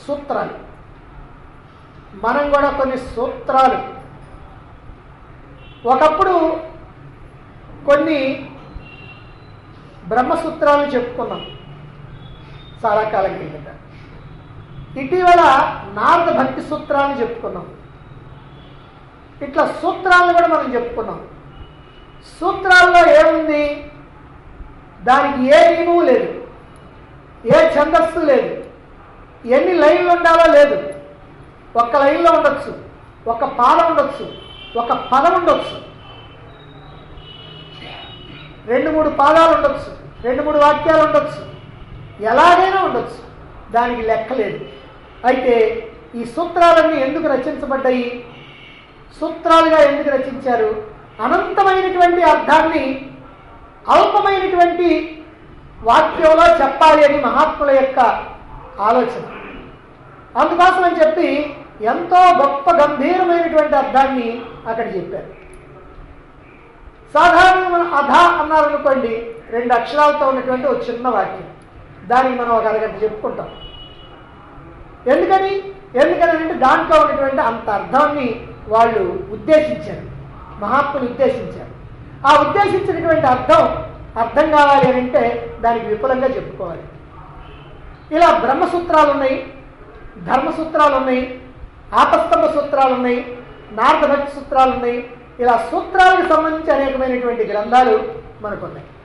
సూత్రాలు మనం కూడా కొన్ని సూత్రాలు ఒకప్పుడు కొన్ని బ్రహ్మసూత్రాలు చెప్పుకున్నాం చాలా కాలం కిందట ఇటీవల నారద భక్తి సూత్రాలను చెప్పుకున్నాం ఇట్లా సూత్రాలను కూడా మనం చెప్పుకున్నాం సూత్రాల్లో ఏముంది దానికి ఏ నియమము లేదు ఏ ఛందస్సు లేదు ఎన్ని లైన్లు ఉండాలో లేదు ఒక్క లైన్లో ఉండొచ్చు ఒక పాదం ఉండొచ్చు ఒక పదం ఉండొచ్చు రెండు మూడు పాదాలు ఉండొచ్చు రెండు మూడు వాక్యాలు ఉండొచ్చు ఎలాగైనా ఉండొచ్చు దానికి లెక్క లేదు అయితే ఈ సూత్రాలన్నీ ఎందుకు రచించబడ్డాయి సూత్రాలుగా ఎందుకు రచించారు అనంతమైనటువంటి అర్థాన్ని అల్పమైనటువంటి వాక్యంలో చెప్పాలి అని మహాత్ముల యొక్క ఆలోచన అందుకోసం అని చెప్పి ఎంతో గొప్ప గంభీరమైనటువంటి అర్థాన్ని అక్కడ చెప్పారు సాధారణంగా మనం అధ అన్నారనుకోండి రెండు అక్షరాలతో ఉన్నటువంటి ఒక చిన్న వాక్యం దానికి మనం ఒక అరగంట చెప్పుకుంటాం ఎందుకని ఎందుకని అంటే దాంట్లో ఉన్నటువంటి అంత అర్థాన్ని వాళ్ళు ఉద్దేశించారు మహాత్ములు ఉద్దేశించారు ఆ ఉద్దేశించినటువంటి అర్థం అర్థం కావాలి అని అంటే దానికి విపులంగా చెప్పుకోవాలి ఇలా బ్రహ్మసూత్రాలు ఉన్నాయి ధర్మసూత్రాలు ఉన్నాయి ఆపస్తంభ సూత్రాలు ఉన్నాయి నారద భక్తి సూత్రాలు ఉన్నాయి ఇలా సూత్రాలకు సంబంధించి అనేకమైనటువంటి గ్రంథాలు మనకున్నాయి